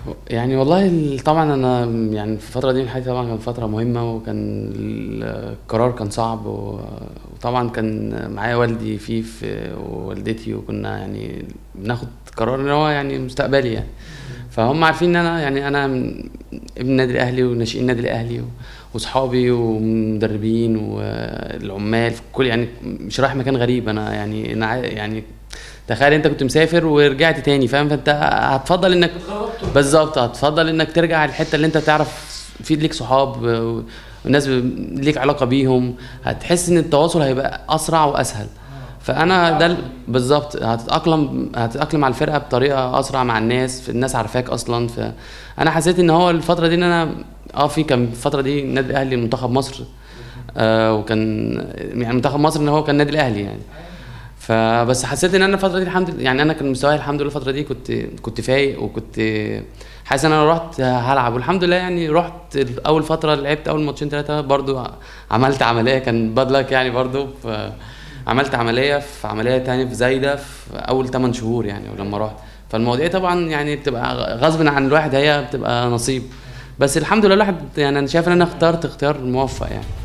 يعني والله ال- طبعا انا يعني في الفتره دي من حياتي طبعا كانت فتره مهمه وكان القرار كان صعب و- وطبعا كان معايا والدي فيه في ووالدتي وكنا يعني بناخد قرار ان هو يعني مستقبلي يعني فهم عارفين ان انا يعني انا من- ابن النادي الاهلي وناشئين النادي الاهلي و- واصحابي ومدربين والعمال في كل يعني مش رايح مكان غريب انا يعني انا عا- يعني تخيل انت كنت مسافر ورجعت تاني فاهم فانت هتفضل انك بالظبط هتفضل انك ترجع الحته اللي انت تعرف في ليك صحاب و- والناس ب- ليك علاقه بيهم هتحس ان التواصل هيبقى اسرع واسهل فانا ده ال- بالظبط هتتاقلم هتتاقلم على الفرقه بطريقه اسرع مع الناس الناس عارفاك اصلا فانا حسيت ان هو الفتره دي ان انا اه في كان الفتره دي النادي الاهلي منتخب مصر آه وكان يعني منتخب مصر ان هو كان النادي الاهلي يعني فبس حسيت ان انا الفتره دي الحمد لله يعني انا كان مستواي الحمد لله الفتره دي كنت كنت فايق وكنت حاسس ان انا رحت هلعب والحمد لله يعني رحت اول فتره لعبت اول ماتشين ثلاثه برضو عملت عمليه كان باد لك يعني برضو ف عملت عمليه في عمليه تانية في زايده في اول 8 شهور يعني ولما رحت فالمواضيع طبعا يعني بتبقى غصب عن الواحد هي بتبقى نصيب بس الحمد لله الواحد يعني انا شايف ان انا اخترت اختيار موفق يعني